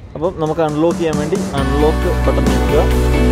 അപ്പം നമുക്ക് അൺലോക്ക് ചെയ്യാൻ വേണ്ടി അൺലോക്ക് ബട്ടൺ ഞെക്കുക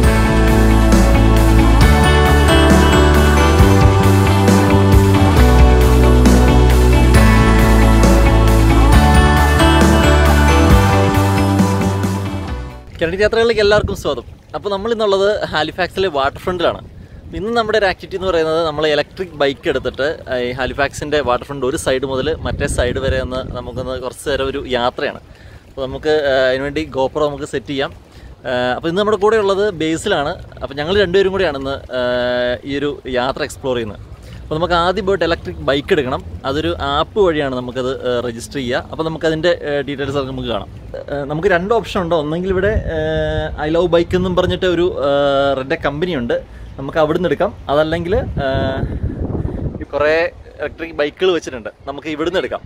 കിണറ്റി യാത്രകളിലേക്ക് എല്ലാവർക്കും സ്വാഗതം അപ്പോൾ നമ്മൾ ഇന്നുള്ളത് ഹാലിഫാക്സിലെ വാട്ടർ ഫ്രണ്ടിലാണ് ഇന്ന് നമ്മുടെ ഒരു ആക്ടിവിറ്റി എന്ന് പറയുന്നത് നമ്മൾ ഇലക്ട്രിക് ബൈക്ക് എടുത്തിട്ട് ഈ ഹാലിഫാക്സിൻ്റെ വാട്ടർ ഫ്രണ്ട് ഒരു സൈഡ് മുതൽ മറ്റേ സൈഡ് വരെ ഒന്ന് നമുക്കൊന്ന് കുറച്ച് നേരം ഒരു യാത്രയാണ് അപ്പോൾ നമുക്ക് ആ, അതിനുവേണ്ടി ഗോപ്രോ നമുക്ക് സെറ്റ് ചെയ്യാം അപ്പോൾ ഇന്ന് നമ്മുടെ കൂടെ ഉള്ളത് ബേസിലാണ് അപ്പോൾ ഞങ്ങൾ രണ്ടുപേരും കൂടിയാണ് ഇന്ന് ആ, ഈ ഒരു യാത്ര എക്സ്പ്ലോർ ചെയ്യുന്നത് അപ്പോൾ നമുക്ക് ആദ്യം പോയിട്ട് ഇലക്ട്രിക് ബൈക്ക് എടുക്കണം അതൊരു ആപ്പ് വഴിയാണ് നമുക്കത് രജിസ്റ്റർ ചെയ്യുക അപ്പോൾ നമുക്കതിൻ്റെ ഡീറ്റെയിൽസ് ഒക്കെ നമുക്ക് കാണാം ഏഹ് നമുക്ക് രണ്ട് ഓപ്ഷൻ ഉണ്ട് ഒന്നെങ്കിൽ ഇവിടെ ഐ ലവ് ബൈക്ക് എന്നും പറഞ്ഞിട്ട് ഒരു റെഡ് കമ്പനി ഉണ്ട് നമുക്ക് അവിടുന്ന് എടുക്കാം അതല്ലെങ്കിൽ ഏഹ്, ഈ കുറേ ഇലക്ട്രിക് ബൈക്കുകൾ വെച്ചിട്ടുണ്ട് നമുക്ക് ഇവിടുന്ന് എടുക്കാം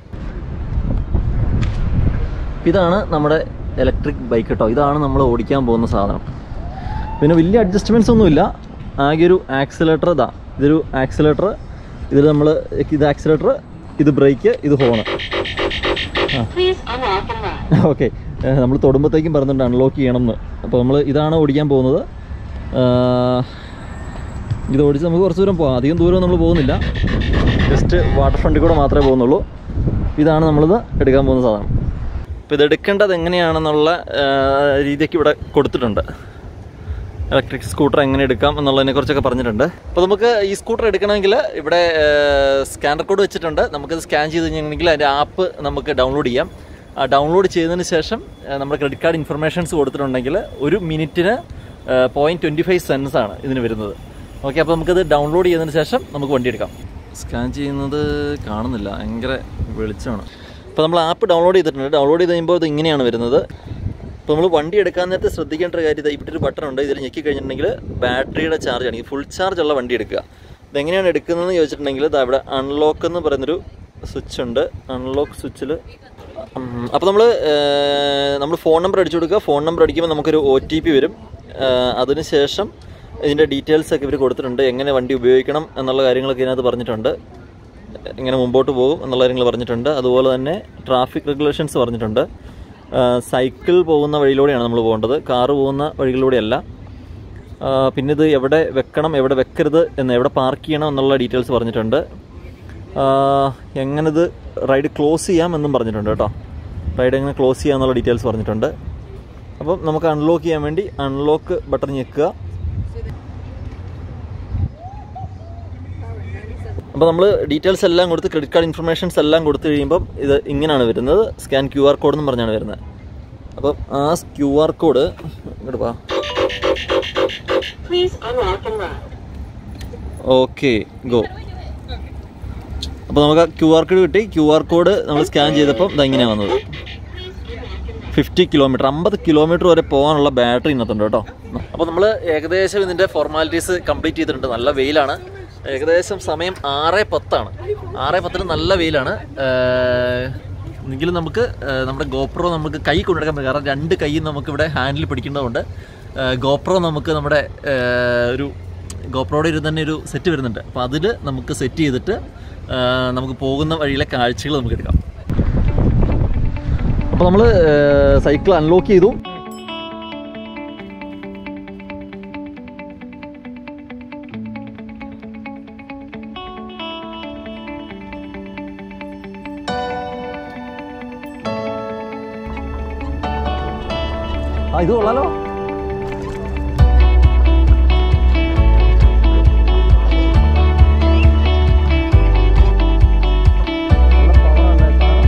ഇതാണ് നമ്മുടെ ഇലക്ട്രിക് ബൈക്ക് കേട്ടോ ഇതാണ് നമ്മൾ ഓടിക്കാൻ പോകുന്ന സാധനം പിന്നെ വലിയ അഡ്ജസ്റ്റ്മെൻറ്റ്സ് ഒന്നുമില്ല ആകെ ഒരു ആക്സിലേറ്റർ ഇതാ ഇതൊരു ആക്സിലേറ്റർ ഇതിൽ നമ്മൾ ഇത് ആക്സിലേറ്റർ ഇത് ബ്രേക്ക് ഇത് horn Please unlock and run. Okay നമ്മൾ തൊടുമ്പോഴത്തേക്കും പറഞ്ഞിട്ടുണ്ട് അൺലോക്ക് ചെയ്യണം എന്ന് അപ്പോൾ നമ്മൾ ഇതാണ് ഓടിക്കാൻ പോകുന്നത് ആഹ് ഇത് ഓടിച്ച് നമുക്ക് കുറച്ച് ദൂരം പോകാം അധികം ദൂരം നമ്മൾ പോകുന്നില്ല ജസ്റ്റ് വാട്ടർ ഫ്രണ്ടിൽ കൂടെ മാത്രമേ പോകുന്നുള്ളൂ ഇതാണ് നമ്മളിത് എടുക്കാൻ പോകുന്ന സാധനം അപ്പോൾ ഇത് എടുക്കേണ്ടത് എങ്ങനെയാണെന്നുള്ള ആഹ് രീതിയൊക്കെ ഇവിടെ കൊടുത്തിട്ടുണ്ട് ഇലക്ട്രിക് സ്കൂട്ടർ എങ്ങനെ എടുക്കാം എന്നുള്ളതിനെ കുറിച്ചൊക്കെ പറഞ്ഞിട്ടുണ്ട് അപ്പോൾ നമുക്ക് ഈ സ്കൂട്ടർ എടുക്കണമെങ്കിൽ ഇവിടെ സ്കാനർ കോഡ് വെച്ചിട്ടുണ്ട് നമുക്കത് സ്കാൻ ചെയ്ത് കഴിഞ്ഞിട്ടുണ്ടെങ്കിൽ അതിൻ്റെ ആപ്പ് നമുക്ക് ഡൗൺലോഡ് ചെയ്യാം ആ ഡൗൺലോഡ് ചെയ്തതിന് ശേഷം ആ, നമ്മുടെ ക്രെഡിറ്റ് കാർഡ് ഇൻഫർമേഷൻസ് കൊടുത്തിട്ടുണ്ടെങ്കിൽ ഒരു മിനിറ്റിന് പോയിൻറ്റ് ട്വൻറ്റി ഫൈവ് സെൻസ് ആണ് ഇതിന് വരുന്നത് ഓക്കെ അപ്പോൾ നമുക്കത് ഡൗൺലോഡ് ചെയ്തതിന് ശേഷം നമുക്ക് വണ്ടി എടുക്കാം സ്കാൻ ചെയ്യുന്നത് കാണുന്നില്ല ഭയങ്കര വെളിച്ചമാണ് അപ്പോൾ നമ്മൾ ആപ്പ് ഡൗൺലോഡ് ചെയ്തിട്ടുണ്ട് ഡൗൺലോഡ് ചെയ്ത് കഴിയുമ്പോൾ ഇത് ഇങ്ങനെയാണ് വരുന്നത് ഇപ്പോൾ നമ്മൾ വണ്ടി എടുക്കാൻ നേരത്തെ ശ്രദ്ധിക്കേണ്ട ഒരു കാര്യം ഇതാ ഇവിടെ ഒരു ബട്ടൺ ഉണ്ട് ഇതിൽ ഞെക്കി കഴിഞ്ഞിട്ടുണ്ടെങ്കിൽ ബാറ്ററിയുടെ ചാർജ് ആണ് ഈ ഫുൾ ചാർജ് ഉള്ള വണ്ടി എടുക്കുക ഇതെങ്ങനെയാണ് എടുക്കുന്നതെന്ന് ചോദിച്ചിട്ടുണ്ടെങ്കിൽ ഇതാ ഇവിടെ അൺലോക്ക് എന്ന് പറയുന്നൊരു സ്വിച്ച് ഉണ്ട് അൺലോക്ക് സ്വിച്ചിൽ അപ്പോൾ നമ്മൾ നമ്മൾ ഫോൺ നമ്പർ അടിച്ചു കൊടുക്കുക ഫോൺ നമ്പർ അടിക്കുമ്പോൾ നമുക്കൊരു ഒ ടി പി വരും അതിന് ശേഷം ഇതിൻ്റെ ഡീറ്റെയിൽസ് ഒക്കെ ഇവർ കൊടുത്തിട്ടുണ്ട് എങ്ങനെ വണ്ടി ഉപയോഗിക്കണം എന്നുള്ള കാര്യങ്ങളൊക്കെ ഇതിനകത്ത് പറഞ്ഞിട്ടുണ്ട് എങ്ങനെ മുമ്പോട്ട് പോകും എന്നുള്ള കാര്യങ്ങൾ പറഞ്ഞിട്ടുണ്ട് അതുപോലെ തന്നെ ട്രാഫിക് റെഗുലേഷൻസ് പറഞ്ഞിട്ടുണ്ട് ആ, സൈക്കിൾ പോകുന്ന വഴിയിലൂടെയാണ് നമ്മൾ പോകേണ്ടത് കാറ് പോകുന്ന വഴികളിലൂടെയല്ല ആ, പിന്നെ ഇത് എവിടെ വെക്കണം എവിടെ വെക്കരുത് എന്ന് എവിടെ പാർക്ക് ചെയ്യണം എന്നുള്ള ഡീറ്റെയിൽസ് പറഞ്ഞിട്ടുണ്ട് ആ, എങ്ങനെ ഇത് റൈഡ് ക്ലോസ് ചെയ്യാം എന്നും പറഞ്ഞിട്ടുണ്ട് കേട്ടോ റൈഡ് എങ്ങനെ ക്ലോസ് ചെയ്യാം എന്നുള്ള ഡീറ്റെയിൽസ് പറഞ്ഞിട്ടുണ്ട് അപ്പം നമുക്ക് അൺലോക്ക് ചെയ്യാൻ വേണ്ടി അൺലോക്ക് ബട്ടൺ ഞെക്കുക അപ്പോൾ നമ്മൾ ഡീറ്റെയിൽസ് എല്ലാം കൊടുത്ത് ക്രെഡിറ്റ് കാർഡ് ഇൻഫർമേഷൻസ് എല്ലാം കൊടുത്തു കഴിയുമ്പം ഇത് ഇങ്ങനെയാണ് വരുന്നത് സ്കാൻ ക്യു ആർ കോഡ് എന്ന് പറഞ്ഞാണ് വരുന്നത് അപ്പം ആ ക്യു ആർ കോഡ് ഇങ്ങോട്ട് പാ Please unlock and run. Okay go അപ്പോൾ നമുക്ക് ക്യു ആർ കോഡ് കിട്ടി ക്യു ആർ കോഡ് നമ്മൾ സ്കാൻ ചെയ്തപ്പം ഇത് ഇങ്ങനെയാണ് വന്നത് ഫിഫ്റ്റി കിലോമീറ്റർ അമ്പത് കിലോമീറ്റർ വരെ പോകാനുള്ള ബാറ്ററി ഇന്നത്തുണ്ട് കേട്ടോ അപ്പോൾ നമ്മൾ ഏകദേശം ഇതിൻ്റെ ഫോർമാലിറ്റീസ് കംപ്ലീറ്റ് ചെയ്തിട്ടുണ്ട് നല്ല വെയിലാണ് ഏകദേശം സമയം ആറ് പത്താണ് ആറ് പത്തിന് നല്ല വെയിലാണ് ഏഹ്, എങ്കിലും നമുക്ക് ഏഹ്, നമ്മുടെ ഗോപ്രോ നമുക്ക് കൈ കൊണ്ടെടുക്കാൻ പറ്റും കാരണം രണ്ട് കൈയും നമുക്കിവിടെ ഹാൻഡിൽ പിടിക്കേണ്ടതുകൊണ്ട് ഗോപ്രോ നമുക്ക് നമ്മുടെ ഏഹ്, ഒരു ഗോപ്രോയുടെ ഒരു തന്നെ ഒരു സെറ്റ് വരുന്നുണ്ട് അപ്പോൾ അതിൽ നമുക്ക് സെറ്റ് ചെയ്തിട്ട് ഏഹ്, നമുക്ക് പോകുന്ന വഴിയിലെ കാഴ്ചകൾ നമുക്ക് എടുക്കാം അപ്പോൾ നമ്മൾ സൈക്കിൾ അൺലോക്ക് ചെയ്തു ആ ഇത് കൊള്ളാലോ നല്ല പവറാണ് സാധനം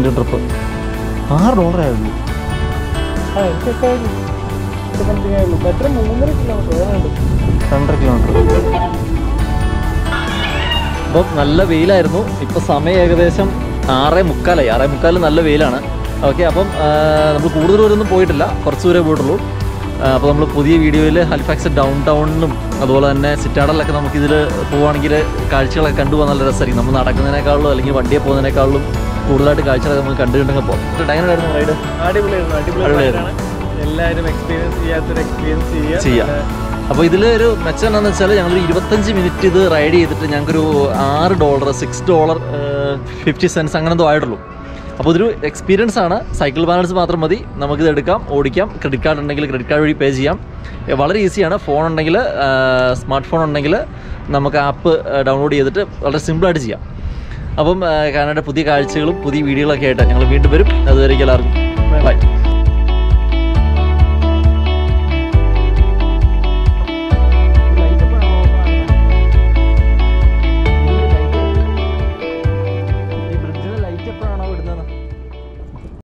ഇന്ത്യ ട്രിപ്പ് ആറ് ഡോളറായിരുന്നു ആ എനിക്കൊക്കെ സംതിങ് ആയുള്ളൂ എത്ര മൂന്നര കിലോമീറ്റർ ഏതാണ്ട് രണ്ടര കിലോമീറ്റർ അപ്പം നല്ല വെയിലായിരുന്നു ഇപ്പം സമയം ഏകദേശം ആറേ മുക്കാലായി ആറേ മുക്കാൽ നല്ല വെയിലാണ് ഓക്കെ അപ്പം നമ്മൾ കൂടുതൽ ദൂരമൊന്നും പോയിട്ടില്ല കുറച്ച് ദൂരമേ പോയിട്ടുള്ളൂ അപ്പോൾ നമ്മൾ പുതിയ വീഡിയോയിൽ ഹലിഫാക്സ് ഡൗൺ ടൗണിലും അതുപോലെ തന്നെ സിറ്റാഡലിലൊക്കെ നമുക്കിതിൽ പോവുകയാണെങ്കിൽ കാഴ്ചകളൊക്കെ കണ്ടുപോകാൻ നല്ല രസമായിരിക്കും നമ്മൾ നടക്കുന്നതിനേക്കാളും അല്ലെങ്കിൽ വണ്ടിയെ പോകുന്നതിനേക്കാളും കൂടുതലായിട്ട് കാഴ്ചകളൊക്കെ നമുക്ക് കണ്ടു കണ്ടെങ്കിൽ പോകാം എങ്ങനെയായിരുന്നു റൈഡ് അടിപൊളിയായിരുന്നു അടിപൊളി അടിപൊളിയായിരുന്നു. റൈഡാണ്. എല്ലാവരും എക്സ്പീരിയൻസ് ചെയ്യാത്തൊരു എക്സ്പീരിയൻസ് ചെയ്യുക ചെയ്യാം അപ്പോൾ ഇതിൽ ഒരു മെച്ചം എന്താണെന്ന് വെച്ചാൽ ഞങ്ങളൊരു ഇരുപത്തഞ്ച് മിനിറ്റ് ഇത് റൈഡ് ചെയ്തിട്ട് ഞങ്ങൾക്കൊരു ആറ് dollar six dollar fifty cents അങ്ങനെ എന്തോ ആയിട്ടുള്ളൂ അപ്പോൾ ഇതൊരു എക്സ്പീരിയൻസ് ആണ് സൈക്കിൾ ബാലൻസ് മാത്രം മതി നമുക്കിത് എടുക്കാം ഓടിക്കാം ക്രെഡിറ്റ് കാർഡ് ഉണ്ടെങ്കിൽ ക്രെഡിറ്റ് കാർഡ് വഴി പേ ചെയ്യാം ഏ, വളരെ ഈസിയാണ് ഫോൺ ഉണ്ടെങ്കിൽ സ്മാർട്ട് ഫോൺ ഉണ്ടെങ്കിൽ നമുക്ക് ആപ്പ് ഡൗൺലോഡ് ചെയ്തിട്ട് വളരെ സിമ്പിളായിട്ട് ചെയ്യാം അപ്പം കാനഡയുടെ പുതിയ കാഴ്ചകളും പുതിയ വീഡിയോകളൊക്കെ ആയിട്ട് ഞങ്ങൾ വീണ്ടും വരും അതുവരേക്കും എല്ലാവർക്കും ബൈ